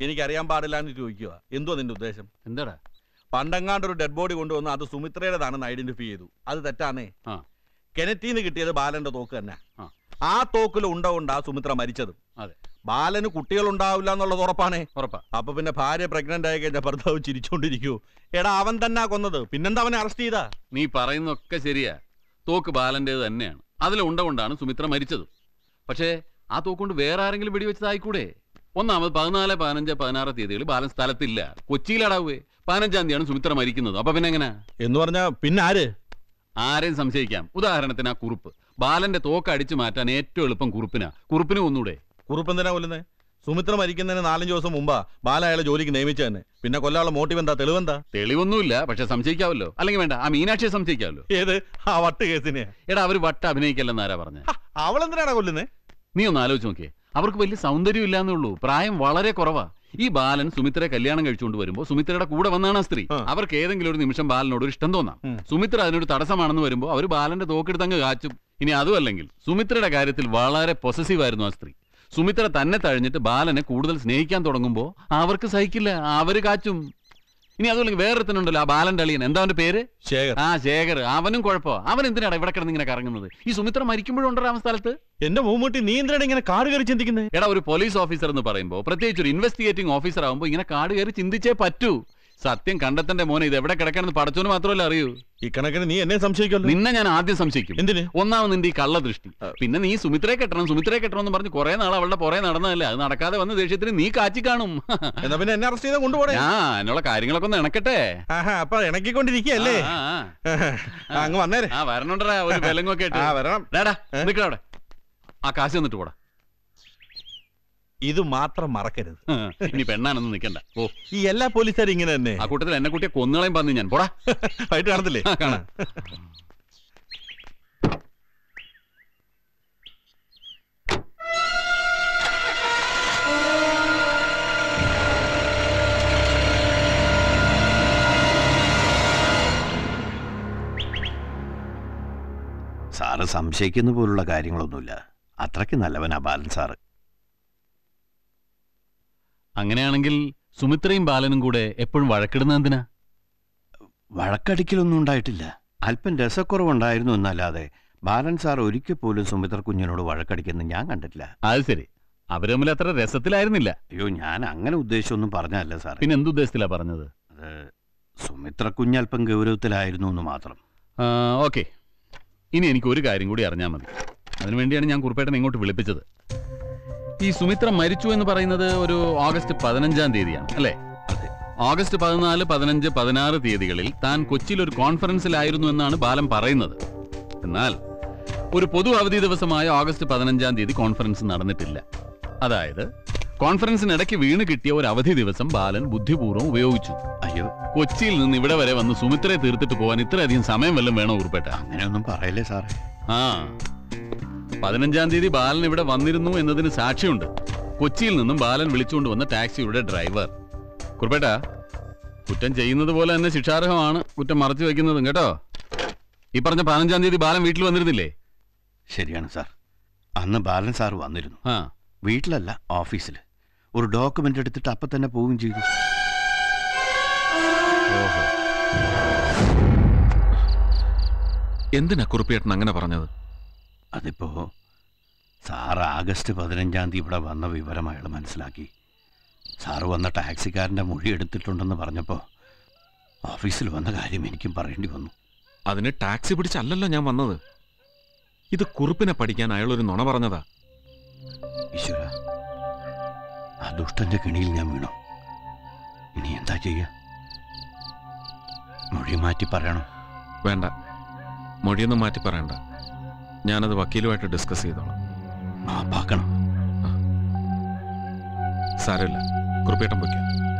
എനിക്കറിയാൻ പാടില്ല എന്ന് ചോദിക്കുക എന്തോ നിന്റെ ഉദ്ദേശം എന്താടാ പണ്ടെങ്ങാണ്ട് ഒരു ഡെഡ് ബോഡി കൊണ്ടുവന്ന് അത് സുമിത്രയുടേതാണെന്ന് ഐഡന്റിഫൈ ചെയ്തു അത് തെറ്റാന്നേ ആ. കിണറ്റീന്ന് കിട്ടിയത് ബാലന്റെ തോക്ക് തന്നെ ആ. ആ തോക്കിൽ ഉണ്ട കൊണ്ടാ സുമിത്ര മരിച്ചത് അതെ. ബാലന് കുട്ടികൾ ഉണ്ടാവില്ല എന്നുള്ളത് ഉറപ്പാണേ ഉറപ്പാ അപ്പൊ പിന്നെ ഭാര്യ പ്രഗ്നന്റ് ആയി കഴിഞ്ഞ ഭർത്താവ് ചിരിച്ചോണ്ടിരിക്കൂ എടാ അവൻ തന്നെ കൊന്നത് പിന്നെന്താ അവനെ അറസ്റ്റ് ചെയ്താ നീ പറയുന്നൊക്കെ ശരിയാ തോക്ക് ബാലന്റേത് തന്നെയാണ് അതിൽ ഉണ്ട കൊണ്ടാണ് സുമിത്ര മരിച്ചത് പക്ഷേ ആ തോക്കുകൊണ്ട് വേറെ ആരെങ്കിലും വെടിവെച്ചതായിക്കൂടെ ഒന്നാമത് പതിനാല് പതിനഞ്ച് പതിനാറ് തീയതികളിൽ ബാലൻ സ്ഥലത്തില്ല കൊച്ചിയിലടാവേ പതിനഞ്ചാം തീയതിയാണ് സുമിത്ര മരിക്കുന്നത് അപ്പൊ പിന്നെ എങ്ങനെ എന്ന് പറഞ്ഞാ പിന്നെ ആര് ആരെയും സംശയിക്കാം ഉദാഹരണത്തിന് ആ കുറുപ്പ് ബാലന്റെ തോക്ക് അടിച്ചു മാറ്റാൻ ഏറ്റവും എളുപ്പം കുറുപ്പിനാ കുറുപ്പിന് ഒന്നൂടെ കുറുപ്പ് എന്തിനാ കൊല്ലുന്നേ സുമിത്ര മരിക്കുന്നതിന് നാലഞ്ച് ദിവസം മുമ്പാ ബാല അയാളെ ജോലിക്ക് നിയമിച്ച തന്നെ പിന്നെ കൊല്ലാനുള്ള മോട്ടീവ് എന്താ തെളിവെന്താ തെളിവൊന്നുമില്ല പക്ഷെ സംശയിക്കാവല്ലോ അല്ലെങ്കിൽ വേണ്ട ആ മീനാക്ഷിയെ സംശയിക്കാവല്ലോ ഏത് ആ വട്ട് കേസിനെ എടാ അവര് വട്ട അഭിനയിക്കല്ലെന്ന് ആരാ പറഞ്ഞ അവളെന്തിനാടാ കൊല്ലുന്നേ നീ ഒന്ന് ആലോചിച്ച് നോക്കിയേ അവർക്ക് വലിയ സൗന്ദര്യം ഇല്ലാന്നേ ഉള്ളൂ പ്രായം വളരെ കുറവാ ഈ ബാലൻ സുമിത്രയെ കല്യാണം കഴിച്ചുകൊണ്ട് വരുമ്പോൾ സുമിത്രയുടെ കൂടെ വന്നാണ് ആ സ്ത്രീ ആ. അവർക്ക് ഏതെങ്കിലും ഒരു നിമിഷം ബാലനോട് ഒരു ഇഷ്ടം തോന്നാം ഉം. സുമിത്ര അതിനൊരു തടസ്സമാണെന്ന് വരുമ്പോൾ അവർ ബാലന്റെ തോക്കെടുത്ത് അങ്ങ് കാച്ചും ഇനി അതും അല്ലെങ്കിൽ സുമിത്രയുടെ കാര്യത്തിൽ വളരെ പൊസസീവ് ആയിരുന്നു ആ സ്ത്രീ സുമിത്ര തന്നെ തഴഞ്ഞിട്ട് ബാലനെ കൂടുതൽ സ്നേഹിക്കാൻ തുടങ്ങുമ്പോൾ അവർക്ക് സഹിക്കില്ല അവര് കാച്ചും ഇനി അതുമല്ലെങ്കിൽ വേറൊരുത്തനുണ്ടല്ലോ ആ ബാലന്റെ അളിയൻ എന്താ അവന്റെ പേര് ശേഖർ ആ ശേഖർ അവനും കുഴപ്പമോ അവൻ എന്തിനാണ് ഇവിടെ കിടന്ന് ഇങ്ങനെ കറങ്ങുന്നത് ഈ സുമിത്ര മരിക്കുമ്പോഴുണ്ടോ അവൻ സ്ഥലത്ത് എന്റെ മൂമ്മൂട്ടി നീ എന്തിനാണ് ഇങ്ങനെ കാട് കയറി ചിന്തിക്കുന്നത് എടാ ഒരു പോലീസ് ഓഫീസർ എന്ന് പറയുമ്പോൾ പ്രത്യേകിച്ച് ഒരു ഇൻവെസ്റ്റിഗേറ്റിംഗ് ഓഫീസർ ആകുമ്പോൾ ഇങ്ങനെ കാട് കയറി ചിന്തിച്ചേ പറ്റൂ സത്യം കണ്ടെത്തന്റെ മോനെ ഇത് എവിടെ കിടക്കണമെന്ന് പടച്ചോന് മാത്രമല്ല അറിയൂ ഈ കണക്കിന് നീ എന്നെ സംശയിക്കല്ലോ നിന്നെ ഞാൻ ആദ്യം സംശയിക്കും എന്തിന് ഒന്നാമത് നിന്റെ ഈ കള്ളദൃഷ്ടി പിന്നെ നീ സുമിത്രയെ കെട്ടണം സുമിത്രയെ കെട്ടണം എന്ന് പറഞ്ഞ് കുറെ നാൾ അവളുടെ പുറകെ നടന്നതല്ലേ അത് നടക്കാതെ വന്ന ദേഷ്യത്തിന് നീ കാച്ചി കാണും എന്നാ പിന്നെ എന്നെ അറസ്റ്റ് ചെയ്താൽ കൊണ്ടുപോടേ ഞാൻ അതിനുള്ള കാര്യങ്ങളൊക്കെ ഒന്ന് ഇണക്കട്ടെ ആഹാ അപ്പൊ ഇണക്കിക്കൊണ്ടിരിക്കുകയല്ലേ ആ, ആ, ആ, അങ്ങ് വന്നേരെ ആ വരണുണ്ടടാ ഒരു വിലങ്ങൊക്കെ ആ വരണം ഡാടാ നിക്കവിടെ ആ കാശ് തന്നിട്ട് പോടാ ഇത് മാത്രം മറക്കരുത് ഇനി പെണ്ണാനൊന്നും നിക്കണ്ട ഓ ഈ എല്ലാ പോലീസുകാരും ഇങ്ങനെ തന്നെ ആ കൂട്ടത്തിൽ എന്നെ കുട്ടിയെ കൊന്നുകളയും പന്നി ഞാൻ പോടാ വൈകിട്ട് കാണത്തില്ലേ ആ, കാണാം. സാറ് സംശയിക്കുന്ന പോലുള്ള കാര്യങ്ങളൊന്നുമില്ല അത്രയ്ക്ക് നല്ലവനാ ബാലൻ സാറ് അങ്ങനെയാണെങ്കിൽ സുമിത്രയും ബാലനും കൂടെ എപ്പോഴും വഴക്കിടുന്നത് എന്തിനാ വഴക്കടിക്കലൊന്നും ഉണ്ടായിട്ടില്ല അല്പം രസക്കുറവുണ്ടായിരുന്നു എന്നല്ലാതെ ബാലൻ സാർ ഒരിക്കൽ പോലും സുമിത്ര കുഞ്ഞിനോട് വഴക്കടിക്കുന്നത് ഞാൻ കണ്ടിട്ടില്ല അത് ശരി അവര് തമ്മിൽ അത്ര രസത്തിലായിരുന്നില്ല അയ്യോ ഞാൻ അങ്ങനെ ഉദ്ദേശിച്ചൊന്നും പറഞ്ഞല്ല സാർ പിന്നെ എന്തുദ്ദേശത്തിലാ പറഞ്ഞത് അത് സുമിത്ര കുഞ്ഞ് അല്പം ഗൗരവത്തിലായിരുന്നു എന്ന് മാത്രം ഓക്കെ ഇനി എനിക്ക് ഒരു കാര്യം കൂടി അറിഞ്ഞാൽ മതി അതിനുവേണ്ടിയാണ് ഞാൻ കുറുപ്പേട്ടനെ ഇങ്ങോട്ട് വിളിപ്പിച്ചത് ഈ സുമിത്ര മരിച്ചു എന്ന് പറയുന്നത് ഒരു ഓഗസ്റ്റ് പതിനഞ്ചാം തീയതിയാണ് അല്ലേ അതെ ഓഗസ്റ്റ് പതിനാല് പതിനഞ്ച് പതിനാറ് തീയതികളിൽ താൻ കൊച്ചിയിൽ ഒരു കോൺഫറൻസിലായിരുന്നു എന്നാണ് ബാലൻ പറയുന്നത് എന്നാൽ ഒരു പൊതു അവധി ദിവസമായ ഓഗസ്റ്റ് പതിനഞ്ചാം തീയതി കോൺഫറൻസ് നടന്നിട്ടില്ല അതായത് കോൺഫറൻസിനിടയ്ക്ക് വീണ് കിട്ടിയ ഒരു അവധി ദിവസം ബാലൻ ബുദ്ധിപൂർവ്വം ഉപയോഗിച്ചു അയ്യോ കൊച്ചിയിൽ നിന്ന് ഇവിടെ വരെ വന്ന് സുമിത്രയെ തീർത്തിട്ട് പോകാൻ ഇത്രയധികം സമയം വല്ലതും വേണോ ഉറുപ്പേട്ട അങ്ങനെയൊന്നും പറയല്ലേ സാറേ ആ പതിനഞ്ചാം തീയതി ബാലൻ ഇവിടെ വന്നിരുന്നു എന്നതിന് സാക്ഷിയുണ്ട് കൊച്ചിയിൽ നിന്നും ബാലൻ വിളിച്ചുകൊണ്ട് വന്ന ടാക്സിയുടെ ഡ്രൈവർ കുറുപ്പേട്ട കുറ്റം ചെയ്യുന്നത് പോലെ തന്നെ ശിക്ഷാർഹമാണ് കുറ്റം മറച്ചു വെക്കുന്നതും കേട്ടോ ഈ പറഞ്ഞ പതിനഞ്ചാം തീയതി ബാലൻ വീട്ടിൽ വന്നിരുന്നില്ലേ ശരിയാണ് സാർ അന്ന് ബാലൻ സാർ വന്നിരുന്നു ആ വീട്ടിലല്ല ഓഫീസിൽ ഒരു ഡോക്യുമെന്റ് എടുത്തിട്ട് അപ്പം തന്നെ പോവുകയും ചെയ്തു ഓഹോ എന്തിനാ കുറുപ്പിയേട്ടൻ അങ്ങനെ പറഞ്ഞത് അതിപ്പോ സാർ ആഗസ്റ്റ് പതിനഞ്ചാം തീയതി ഇവിടെ വന്ന വിവരം അയാൾ മനസ്സിലാക്കി സാറ് വന്ന ടാക്സിക്കാരൻ്റെ മൊഴി എടുത്തിട്ടുണ്ടെന്ന് പറഞ്ഞപ്പോൾ ഓഫീസിൽ വന്ന കാര്യം എനിക്കും പറയേണ്ടി വന്നു അതിന് ടാക്സി പിടിച്ചല്ലല്ലോ ഞാൻ വന്നത് ഇത് കുറുപ്പിനെ പഠിക്കാൻ അയാൾ ഒരു നുണ പറഞ്ഞതാ ഈശ്വര ആ ദുഷ്ടന്റെ കെണിയിൽ ഞാൻ വീണു ഇനി എന്താ ചെയ്യുക മൊഴി മാറ്റി പറയണം വേണ്ട മൊഴിയൊന്നും മാറ്റി പറയണ്ട ഞാനത് വക്കീലുമായിട്ട് ഡിസ്കസ് ചെയ്തോളാം മാപ്പാക്കണം സാരമില്ല കുറുപ്പിയേട്ടൻ പൊയ്ക്കോ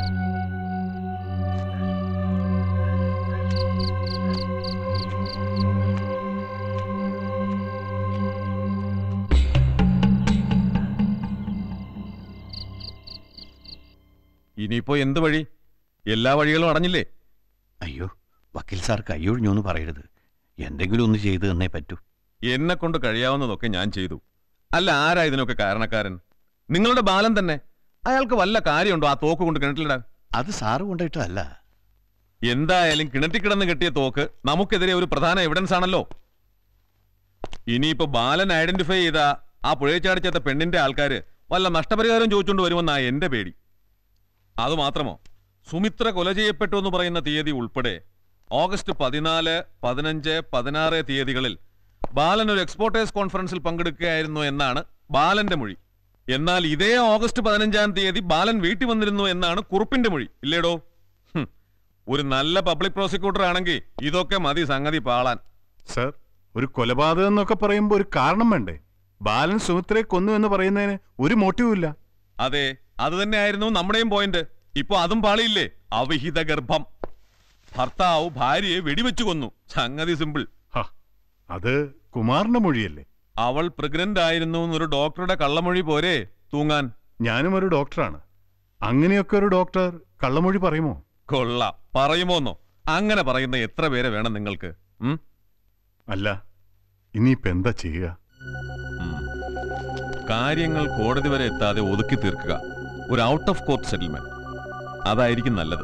ഇനിയിപ്പോ എന്ത് വഴി എല്ലാ വഴികളും അടഞ്ഞില്ലേ അയ്യോ വക്കീൽ സാർ കൈയൊഴിഞ്ഞു എന്ന് പറയരുത് എന്തെങ്കിലും ഒന്ന് ചെയ്തു തന്നേ പറ്റൂ എന്നെ കൊണ്ട് കഴിയാവുന്നതൊക്കെ ഞാൻ ചെയ്തു അല്ല ആരാ ഇതിനൊക്കെ കാരണക്കാരൻ നിങ്ങളുടെ ബാലൻ തന്നെ അയാൾക്ക് വല്ല കാര്യമുണ്ടോ ആ തോക്ക് കൊണ്ട് കിണറ്റിലിടാൻ അത് സാറ് കൊണ്ടിട്ടല്ല എന്തായാലും കിണറ്റിൽ കിടന്ന് കെട്ടിയ തോക്ക് നമുക്കെതിരെ ഒരു പ്രധാന എവിഡൻസ് ആണല്ലോ ഇനിയിപ്പോ ബാലൻ ഐഡന്റിഫൈ ചെയ്ത ആ പുഴയച്ചാടിച്ചെത്ത പെണ്ണിന്റെ ആൾക്കാര് വല്ല നഷ്ടപരിഹാരം ചോദിച്ചുകൊണ്ട് വരുമെന്നാ എന്റെ പേടി അതുമാത്രമോ സുമിത്ര കൊല ചെയ്യപ്പെട്ടു എന്ന് പറയുന്ന തീയതി ഉൾപ്പെടെ ഓഗസ്റ്റ് പതിനാല് പതിനഞ്ച് പതിനാറ് തീയതികളിൽ ബാലൻ ഒരു എക്സ്പോർട്ടേഴ്സ് കോൺഫറൻസിൽ പങ്കെടുക്കുകയായിരുന്നു എന്നാണ് ബാലന്റെ മൊഴി എന്നാൽ ഇതേ ഓഗസ്റ്റ് പതിനഞ്ചാം തീയതി ബാലൻ വീട്ടിൽ വന്നിരുന്നു എന്നാണ് കുറുപ്പിന്റെ മൊഴി ഇല്ലേടോ ഹും. ഒരു നല്ല പബ്ലിക് പ്രോസിക്യൂട്ടർ ആണെങ്കിൽ ഇതൊക്കെ മതി സംഗതി പാളാൻ സർ ഒരു കൊലപാതകം എന്നൊക്കെ പറയുമ്പോൾ ഒരു കാരണം വേണ്ടേ ബാലൻ സുമിത്രയെ കൊന്നു എന്ന് പറയുന്നതിന് ഒരു മോട്ടീവും ഇല്ല അതെ അത് തന്നെയായിരുന്നു നമ്മുടെയും പോയിന്റ് ഇപ്പൊ അതും പാളിയില്ലേ അവിഹിത ഗർഭം ഭർത്താവ് ഭാര്യയെ വെടിവെച്ചു കൊന്നു സംഗതി സിമ്പിൾ ഹ, അത് കുമാറിന്റെ മൊഴിയല്ലേ അവൾ പ്രഗ്നന്റ് ആയിരുന്നു എന്നൊരു ഡോക്ടറുടെ കള്ളമൊഴി പോരെ തൂങ്ങാൻ ഞാനും ഒരു ഡോക്ടറാണ് അങ്ങനെയൊക്കെ ഒരു ഡോക്ടർ കള്ളമൊഴി പറയുമോ കൊള്ള പറയുമോന്നോ അങ്ങനെ പറയുന്ന എത്ര പേരെ വേണം നിങ്ങൾക്ക് ഉം? അല്ല ഇനിയിപ്പോ എന്താ ചെയ്യുക ഉം. കാര്യങ്ങൾ കോടതി വരെ എത്താതെ ഒതുക്കി തീർക്കുക ഒരു ഔട്ട് ഓഫ് കോർട്ട് സെറ്റിൽമെന്റ് അതായിരിക്കും നല്ലത്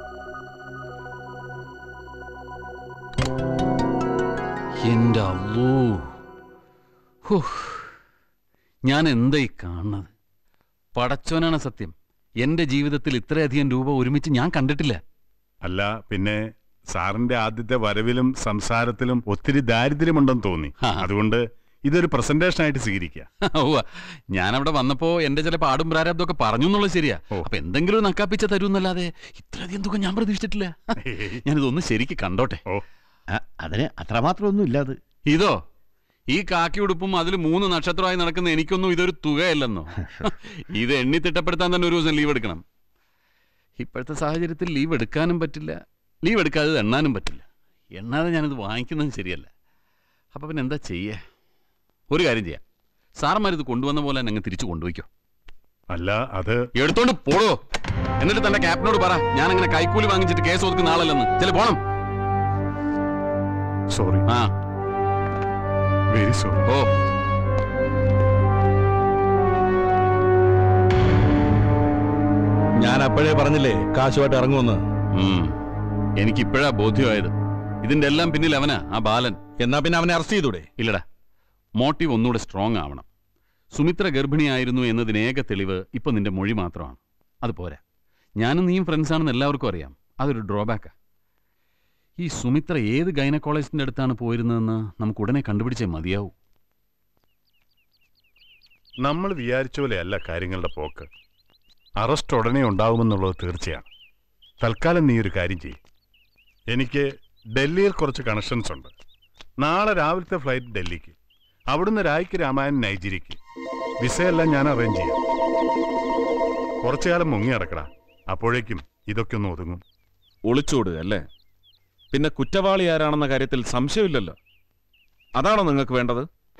എന്റെ അള്ളൂ ഹൂ. ഞാൻ എന്തായി കാണുന്നത് പടച്ചോനാണ് സത്യം എന്റെ ജീവിതത്തിൽ ഇത്രയധികം രൂപ ഒരുമിച്ച് ഞാൻ കണ്ടിട്ടില്ല അല്ല പിന്നെ സാറിന്റെ ആദ്യത്തെ വരവിലും സംസാരത്തിലും ഒത്തിരി ദാരിദ്ര്യമുണ്ടെന്ന് തോന്നി ആ. അതുകൊണ്ട് ഇതൊരു പ്രസന്റേഷൻ ആയിട്ട് സ്വീകരിക്കുക ഉവ്വ. ഞാനവിടെ വന്നപ്പോ എന്റെ ചില പാടും പ്രാരാബ്ദമൊക്കെ പറഞ്ഞു എന്നുള്ളത് ശരിയാ ഓ. അപ്പൊ എന്തെങ്കിലും ഒരു നക്കാപ്പിച്ച തരൂന്നല്ലാതെ ഇത്രയധികം തുക ഞാൻ പ്രതീക്ഷിച്ചിട്ടില്ല ഞാനിതൊന്ന് ശരിക്ക് കണ്ടോട്ടെ ഓ ആ, അതിന് അത്രമാത്രം ഒന്നും ഇല്ല അത് ഇതോ ഈ കാക്കി ഉടുപ്പും അതിൽ മൂന്ന് നക്ഷത്രമായി നടക്കുന്ന എനിക്കൊന്നും ഇതൊരു തുകയല്ലെന്നോ ഇത് എണ്ണി തിട്ടപ്പെടുത്താൻ തന്നെ ഒരു ദിവസം ലീവ് എടുക്കണം ഇപ്പോഴത്തെ സാഹചര്യത്തിൽ ലീവ് എടുക്കാനും പറ്റില്ല ലീവ് എടുക്കാതെ ഇത് എണ്ണാനും പറ്റില്ല എണ്ണാതെ ഞാനിത് വാങ്ങിക്കുന്നതും ശരിയല്ല അപ്പൊ പിന്നെ എന്താ ചെയ്യേ ഒരു കാര്യം ചെയ്യാം സാറന്മാർ ഇത് കൊണ്ടുവന്ന പോലെ തന്നെ അങ്ങ് തിരിച്ചു കൊണ്ടുപോയിക്കോ അല്ല അത് എടുത്തോണ്ട് പോടോ എന്നിട്ട് തന്റെ ക്യാപ്റ്റനോട് പറ ഞാൻ അങ്ങനെ കൈക്കൂലി വാങ്ങിച്ചിട്ട് കേസ് ഒതുക്കുന്ന ആളല്ലെന്ന് ചില പോണം സോറി ആ വെരി സോറി ഓ ഞാൻ അപ്പോഴേ പറഞ്ഞില്ലേ കാശുമായിട്ട് ഇറങ്ങുമെന്ന് ഉം. എനിക്കിപ്പോഴാ ബോധ്യമായത് ഇതിന്റെ എല്ലാം പിന്നിൽ അവനാ ആ ബാലൻ എന്നാ പിന്നെ അവനെ അറസ്റ്റ് ചെയ്തൂടെ ഇല്ലടാ മോട്ടീവ് ഒന്നുകൂടെ സ്ട്രോങ് ആവണം സുമിത്ര ഗർഭിണിയായിരുന്നു എന്നതിന് ഏക തെളിവ് ഇപ്പൊ നിന്റെ മൊഴി മാത്രമാണ് അത് പോരാ ഞാനും നീയും ഫ്രണ്ട്സ് ആണെന്ന് എല്ലാവർക്കും അറിയാം അതൊരു ഡ്രോബാക്കാ ഈ സുമിത്ര ഏത് ഗൈനക്കോളജിസ്റ്റിന്റെ അടുത്താണ് പോയിരുന്നതെന്ന് നമുക്ക് ഉടനെ കണ്ടുപിടിച്ചേ മതിയാവൂ നമ്മൾ വിചാരിച്ച പോലെയല്ല കാര്യങ്ങളുടെ പോക്ക് അറസ്റ്റ് ഉടനെ ഉണ്ടാവുമെന്നുള്ളത് തീർച്ചയാണ് തൽക്കാലം നീ ഒരു കാര്യം ചെയ്യും എനിക്ക് ഡൽഹിയിൽ കുറച്ച് കണക്ഷൻസ് ഉണ്ട് നാളെ രാവിലത്തെ ഫ്ലൈറ്റ് ഡൽഹിക്ക് അവിടുന്ന് രായ്ക്ക് രാമായൺ നൈജിരിക്ക് വിസയെല്ലാം ഞാൻ അറേഞ്ച് ചെയ്യാം കുറച്ചു കാലം മുങ്ങി അടക്കടാ അപ്പോഴേക്കും ഇതൊക്കെ ഒന്ന് ഒതുങ്ങും ഒളിച്ചോടുക അല്ലേ പിന്നെ കുറ്റവാളി ആരാണെന്ന കാര്യത്തിൽ സംശയമില്ലല്ലോ അതാണോ നിങ്ങൾക്ക് വേണ്ടത്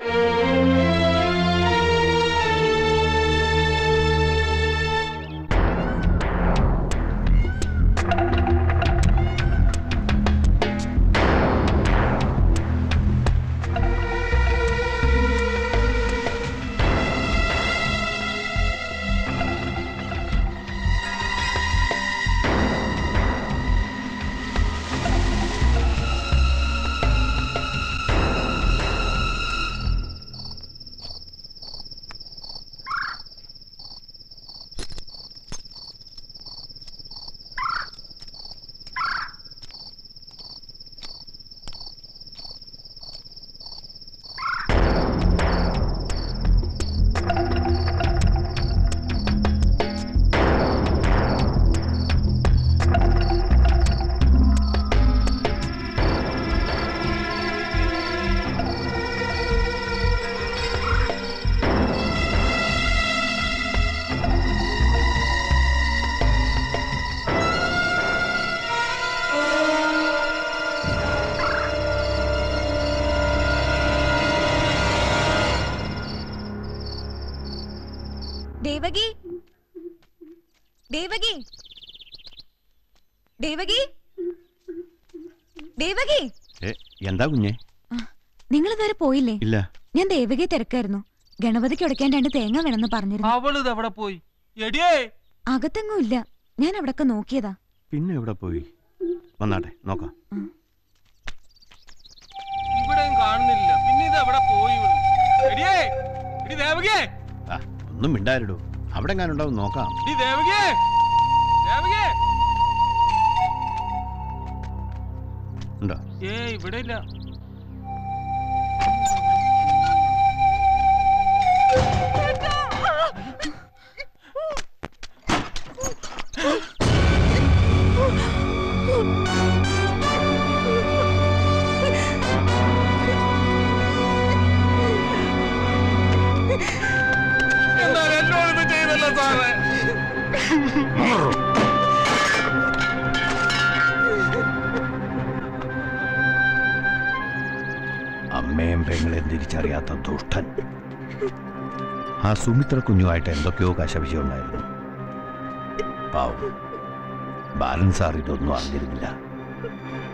ദേവകി ദേവകി ദേവകി ദേവകി ഏ, എന്താ കുഞ്ഞെ നിങ്ങൾ ഇതുവരെ പോയില്ലേ ഇല്ല ഞാൻ ദേവകിയെ തിരക്കായിരുന്നു ഗണപതിക്ക് ഉടയ്ക്കാൻ രണ്ട് തേങ്ങ വേണമെന്ന് പറഞ്ഞിരുന്നു അവളിത് എവിടെ പോയി എടിയേ അകത്തെങ്ങും ഇല്ല ഞാൻ അവിടൊക്കെ നോക്കിയതാ പിന്നെ എവിടെ പോയി വന്നാട്ടെ നോക്കാം ഇവിടെയും കാണുന്നില്ല പിന്നെ ഇത് എവിടെ പോയി ഇവള്? എടിയേ എടി ദേവകിയേ ആ ഒന്നും മിണ്ടാരിടൂ അവിടെ എങ്ങാനുണ്ടാവും നോക്കാം എടി ദേവകിയേ ദേവകിയേ ഉണ്ടോ ഏ ഇവിടെ ഇല്ല എന്നാൽ എന്നോട് ഇത് ചെയ്തല്ലോ സാറേ അമ്മയും പെങ്ങളെയും തിരിച്ചറിയാത്ത ദുഷ്ടൻ ആ സുമിത്ര കുഞ്ഞുമായിട്ട് എന്തൊക്കെയോ കശപിശ ഉണ്ടായിരുന്നു പാവം ബാലൻ സാർ ഇതൊന്നും അറിഞ്ഞിരുന്നില്ല